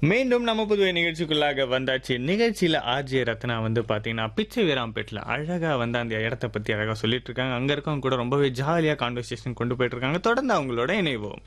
மீண்டும் நம்ம புதுவை நிகழ்ச்சிக்குள்ளாக வந்தாச்சு நிகழ்ச்சியில ஆர்ஜே ரத்னா வந்து பாத்தீங்கன்னா பிச்சை வீராம்பேட்டில் அழகா வந்து அந்த இடத்த பத்தி அழகா சொல்லிட்டு இருக்காங்க அங்க இருக்கவங்க கூட ரொம்பவே ஜாலியா கான்வர்சேஷன் கொண்டு போயிட்டு இருக்காங்க தொடர்ந்து அவங்களோட இணைவோம்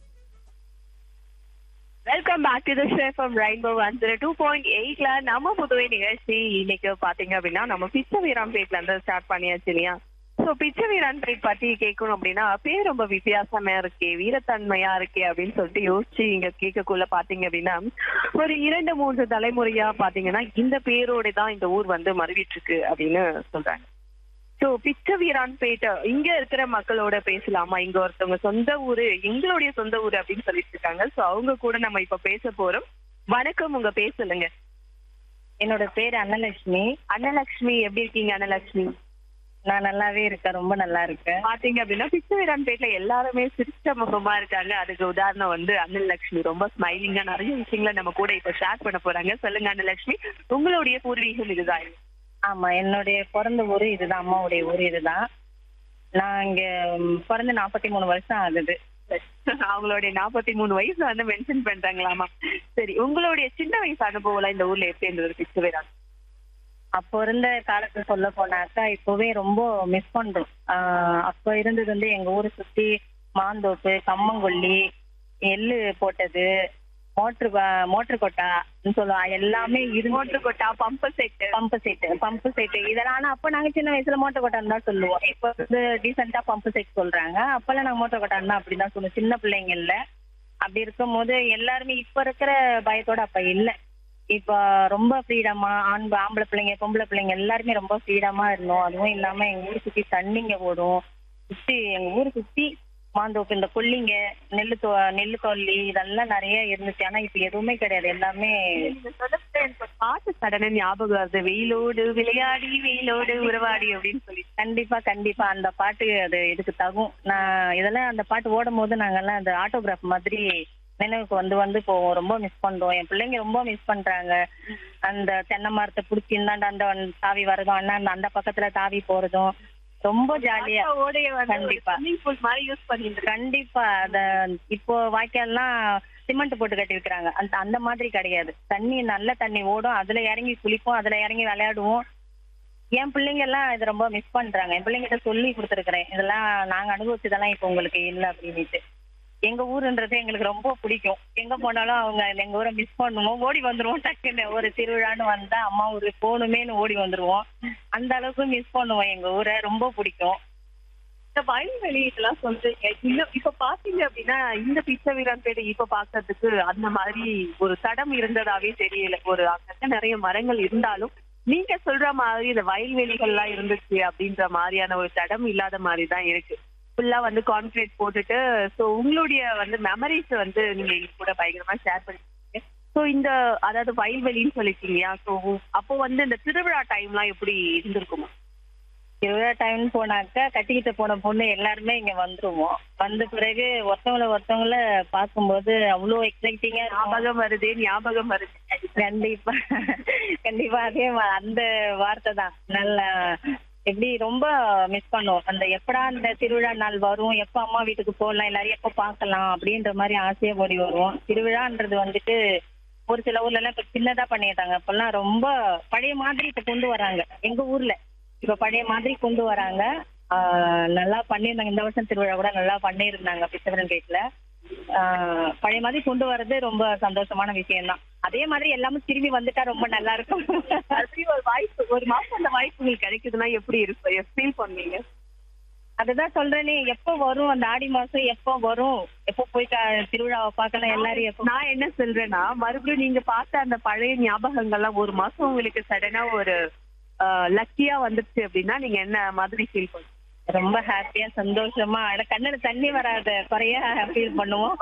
welcome back to the show from rainbow one zero two point எயிட்ல நம்ம புதுவை நிகழ்ச்சி இன்னைக்கு பாத்தீங்க அப்படின்னா நம்ம பிச்சை வீராம்பேட்ல இருந்து ஸ்டார்ட் பண்ணியாச்சு இல்லையா சோ பிச்சை வீராம்பேட் பத்தி கேட்கணும் அப்படின்னா பேர் ரொம்ப வித்தியாசமா இருக்கே வீரத்தன்மையா இருக்கே அப்படின்னு சொல்லிட்டு யோசிச்சு இங்க கேட்கக்குள்ள பாத்தீங்க அப்படின்னா ஒரு இரண்டு மூன்று தலைமுறையா பாத்தீங்கன்னா இந்த பேரோட தான் இந்த ஊர் வந்து மறுவிட்டு இருக்கு அப்படின்னு சொல்றாங்க சோ பிச்சை வீரான்பேட்டை இங்க இருக்கிற மக்களோட பேசலாமா இங்க ஒருத்தவங்க சொந்த ஊரு எங்களுடைய சொந்த ஊரு அப்படின்னு சொல்லிட்டு இருக்காங்க சோ அவங்க கூட நம்ம இப்ப பேச போறோம் வணக்கம் உங்க பேர் சொல்லுங்க என்னோட பேர் அன்னலட்சுமி அன்னலட்சுமி எப்படி இருக்கீங்க அன்னலட்சுமி நான் நல்லாவே இருக்கேன் ரொம்ப நல்லா இருக்கேன் பாத்தீங்க அப்படின்னா பிச்சை வீரான்பேட்ல எல்லாருமே சிரிச்ச முகமா இருக்காங்க அதுக்கு உதாரணம் வந்து அன்னலட்சுமி ரொம்ப ஸ்மைலிங்கா நிறைய விஷயங்களை நம்ம கூட இப்ப ஷேர் பண்ண போறாங்க சொல்லுங்க அன்னலட்சுமி உங்களுடைய பூர்வீகம் இதுதான் ஆமா என்னுடைய பிறந்த ஊரு இதுதான் அம்மாவுடைய ஊரு இதுதான் நான் இங்க ம், பிறந்து நாற்பத்தி மூணு வருஷம் ஆகுது அவங்களுடைய நாற்பத்தி மூணு வயசு வந்து மென்ஷன் பண்றாங்களாமா சரி உங்களுடைய சின்ன வயசு அனுபவம் இந்த ஊர்ல எப்படி இருந்தது பிச்சை வீரான் அப்போ இருந்த காலத்துல சொல்ல போனாக்கா இப்பவே ரொம்ப மிஸ் பண்றோம் ஆஹ் அப்ப இருந்தது வந்து எங்க ஊரை சுத்தி மாந்தோப்பு கம்மங்கொல்லி எள்ளு போட்டது மோட்டர் மோட்டர் கொட்டான்னு சொல்லுவாங்க எல்லாமே இது மோட்டர் கொட்டா pump set pump set pump set இதெல்லாம் ஆனா அப்ப நாங்க சின்ன வயசுல மோட்டர் கொட்டான்னு தான் சொல்லுவோம் இப்ப வந்து டீசெண்டா பம்பு செட் சொல்றாங்க அப்பெல்லாம் நாங்க மோட்டர் கொட்டான்னு தான் அப்படிதான் சொல்லுவோம் சின்ன பிள்ளைங்கல்ல அப்படி இருக்கும்போது எல்லாருமே இப்ப இருக்கிற பயத்தோட அப்ப இல்ல இப்ப ரொம்ப ஃப்ரீடமா ஆண் ஆம்பளை பிள்ளைங்க பொம்பளை பிள்ளைங்க எல்லாருமே ரொம்ப ஃப்ரீடமா இருந்தோம் அதுவும் இல்லாம எங்க ஊர் சுத்தி தண்ணிங்க ஓடும் சுத்தி எங்க ஊர் சுத்தி மாந்தோப்பு இந்த கொல்லிங்க நெல்லு தோ நெல்லு தொல்லி இதெல்லாம் நிறைய இருந்துச்சு ஆனா இப்ப எதுவுமே கிடையாது எல்லாமே நீங்க சொன்னப்ப எனக்கு ஒரு பாட்டு சடன ஞாபகம் வருது வெயிலோடு விளையாடி வெயிலோடு உறவாடி அப்படின்னு சொல்லி கண்டிப்பா கண்டிப்பா அந்த பாட்டு அது இதுக்கு தகும் நான் இதெல்லாம் அந்த பாட்டு ஓடும் போது நாங்கெல்லாம் அந்த ஆட்டோகிராஃப் மாதிரி நினைவுக்கு வந்து வந்து போவோம் ரொம்ப மிஸ் பண்றோம் என் பிள்ளைங்க ரொம்ப மிஸ் பண்றாங்க அந்த தென்னை மரத்தை பிடிச்சி இந்தாண்ட அந்த வன் தாவி வரதும் அண்ணா அந்த- அந்த பக்கத்துல தாவி போறதும் ரொம்ப ஜாலியா ஓடைய வந்து கண்டிப்பா. ஸ்விம்மிங் பூல் மாதிரி யூஸ் பண்ணிட்டு கண்டிப்பா அத இப்போ வாய்க்கால்லாம் சிமெண்ட் போட்டு கட்டி வைக்கிறாங்க அந்த அந்த மாதிரி கிடையாது தண்ணி நல்ல தண்ணி ஓடும் அதுல இறங்கி குளிப்போம் அதுல இறங்கி விளையாடுவோம் என் பிள்ளைங்க எல்லாம் இதை ரொம்ப மிஸ் பண்றாங்க என் பிள்ளைங்கிட்ட சொல்லி கொடுத்துருக்கிறேன் இதெல்லாம் நாங்க அனுபவிச்சதெல்லாம் இப்போ உங்களுக்கு இல்லை அப்படின்னுட்டு எங்க ஊருன்றது எங்களுக்கு ரொம்ப பிடிக்கும் எங்க போனாலும் அவங்க எங்க ஊரை மிஸ் பண்ணுவோம் ஓடி வந்துருவோம் டக்குன்னு ஒரு திருவிழான்னு வந்தா அம்மா ஊரு போகணுமேன்னு ஓடி வந்துருவோம் அந்த அளவுக்கு மிஸ் பண்ணுவோம் எங்க ஊரை ரொம்ப பிடிக்கும் இந்த வயல்வெளி இதெல்லாம் சொல்றீங்க இன்னும் இப்ப பாத்தீங்க அப்படின்னா இந்த பிச்சை வீரான்பேட்டை இப்ப பாக்குறதுக்கு அந்த மாதிரி ஒரு தடம் இருந்ததாவே தெரியல ஒரு அங்கங்க நிறைய மரங்கள் இருந்தாலும் நீங்க சொல்ற மாதிரி இந்த வயல்வெளிகள் எல்லாம் இருந்துச்சு அப்படின்ற மாதிரியான ஒரு தடம் இல்லாத மாதிரி தான் இருக்கு ஃபுல்லா வந்து கான்கிரீட் போட்டுட்டு சோ உங்களுடைய வந்து மெமரிஸ் வந்து நீங்க எங்க கூட பயங்கரமா ஷேர் பண்ணிருக்கீங்க சோ இந்த அதாவது வயல்வெளின்னு சொல்லிருக்கீங்க சோ அப்போ வந்து இந்த திருவிழா டைம்லாம் எப்படி இருந்திருக்குமா திருவிழா டைம்னு போனாக்கா கட்டிக்கிட்டு போன பொண்ணு எல்லாருமே இங்க வந்துருவோம் வந்த பிறகு ஒருத்தவங்கள ஒருத்தவங்கள பார்க்கும்போது அவ்வளோ எக்ஸைட்டிங்கா ஞாபகம் வருது ஞாபகம் வருது கண்டிப்பா கண்டிப்பா அதே மா- அந்த வார்த்தை தான் நல்ல எப்படி ரொம்ப மிஸ் பண்ணுவோம் அந்த எப்படா அந்த திருவிழா நாள் வரும் எப்ப அம்மா வீட்டுக்கு போகலாம் எல்லாரையும் எப்ப பார்க்கலாம் அப்படின்ற மாதிரி ஆசையா ஓடி வருவோம் திருவிழான்றது வந்துட்டு ஒரு சில ஊர்ல எல்லாம் இப்ப சின்னதா பண்ணிட்டாங்க இப்பெல்லாம் ரொம்ப பழைய மாதிரி இப்ப கொண்டு வராங்க எங்க ஊர்ல இப்ப பழைய மாதிரி கொண்டு வராங்க ஆஹ் நல்லா பண்ணியிருந்தாங்க இந்த வருஷம் திருவிழா கூட நல்லா பண்ணியிருந்தாங்க பிச்சவரன் கேட்ல பழைய மாதிரி கொண்டு வர்றது ரொம்ப சந்தோஷமான விஷயம் தான் அதே மாதிரி எல்லாமே திரும்பி வந்துட்டா ரொம்ப நல்லா இருக்கும் அப்படி ஒரு வாய்ப்பு ஒரு மாசம் அந்த வாய்ப்பு உங்களுக்கு கிடைக்குதுன்னா எப்படி இருக்கும் ஃபீல் பண்ணுவீங்க அதுதான் சொல்றேனே எப்போ வரும் அந்த ஆடி மாசம் எப்போ வரும் எப்போ போய் க- திருவிழாவை பார்க்கலாம் எல்லாரும் எப்போ நான் என்ன சொல்றேன்னா மறுபடியும் நீங்க பார்த்த அந்த பழைய ஞாபகங்கள்லாம் ஒரு மாசம் உங்களுக்கு சடனா ஒரு லக்கியா வந்துருச்சு அப்படின்னா நீங்க என்ன மாதிரி ஃபீல் பண்ணுவீங்க ரொம்ப ஹாப்பியா சந்தோஷமா எனக்கு கண்ணுல தண்ணி வராத குறைய ஃபீல் பண்ணுவோம்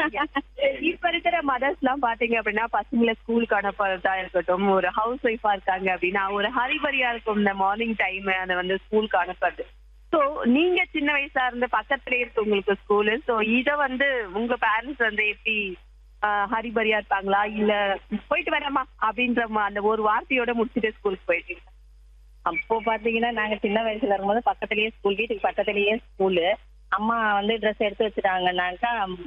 இப்ப இருக்கிற மதர்ஸ் எல்லாம் பாத்தீங்க அப்படின்னா பசங்களை ஸ்கூலுக்கு அனுப்புறதா இருக்கட்டும் ஒரு ஹவுஸ் ஒய்ஃபா இருக்காங்க அப்படின்னா ஒரு ஹரிபரியா இருக்கும் இந்த மார்னிங் டைம் அதை வந்து ஸ்கூலுக்கு அனுப்புறது சோ நீங்க சின்ன வயசா இருந்து பக்கத்துல இருக்கு உங்களுக்கு ஸ்கூலு சோ இத வந்து உங்க பேரண்ட்ஸ் வந்து எப்படி ஆஹ், ஹரிபரியா இருப்பாங்களா இல்ல போயிட்டு வரேம்மா அப்படின்ற மா- அந்த ஒரு வார்த்தையோட முடிச்சுட்டு ஸ்கூலுக்கு போயிட்டீங்க அப்போ பாத்தீங்கன்னா நாங்க சின்ன வயசுல இருக்கும்போது பக்கத்துலயே ஸ்கூல் வீட்டுக்கு பக்கத்துலயே ஸ்கூலு அம்மா வந்து ட்ரெஸ் எடுத்து வச்சுட்டாங்கன்னாக்கா